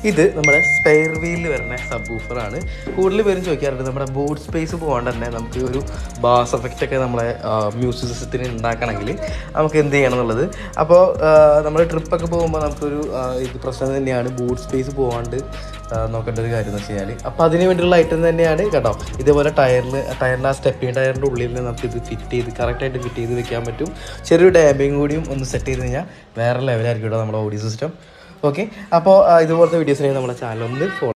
ഇത് നമ്മുടെ സ്പെയർ വീലിൽ വരുന്ന സബ് ഊഫറാണ് കൂടുതൽ പേരും ചോദിക്കാറുണ്ട് നമ്മുടെ ബോർഡ് സ്പേസ് പോകാണ്ട് തന്നെ നമുക്ക് ഒരു ബാസ് എഫക്റ്റ് ഒക്കെ നമ്മളെ മ്യൂസിക് സിസ്റ്റത്തിന് ഉണ്ടാക്കണമെങ്കിൽ നമുക്ക് എന്ത് ചെയ്യണം എന്നുള്ളത് അപ്പോൾ നമ്മൾ ട്രിപ്പൊക്കെ പോകുമ്പോൾ നമുക്കൊരു ആ, ഇത് പ്രശ്നം തന്നെയാണ് ബോർഡ് സ്പേസ് പോകാണ്ട് ആ, നോക്കേണ്ട ഒരു കാര്യം എന്ന് വെച്ച് കഴിഞ്ഞാൽ അപ്പോൾ അതിന് വേണ്ടിയുള്ള ഐറ്റം തന്നെയാണ് കേട്ടോ ഇതേപോലെ ടയറിൽ ടയറിൻ്റെ ആ സ്റ്റെപ്പിംഗ് ടയറിൻ്റെ ഉള്ളിൽ നമുക്ക് ഇത് ഫിറ്റ് ചെയ്ത് കറക്റ്റായിട്ട് ഫിറ്റ് ചെയ്ത് വെക്കാൻ പറ്റും ചെറിയൊരു ഡാമ്പിങ് കൂടിയും ഒന്ന് സെറ്റ് ചെയ്ത് കഴിഞ്ഞാൽ വേറെ ലെവലായിരിക്കും കേട്ടോ നമ്മുടെ ഓഡിയോ സിസ്റ്റം ഓക്കെ അപ്പോൾ ഇതുപോലത്തെ വീഡിയോസിനെ നമ്മുടെ ചാനൽ ഒന്ന് ഫോളോ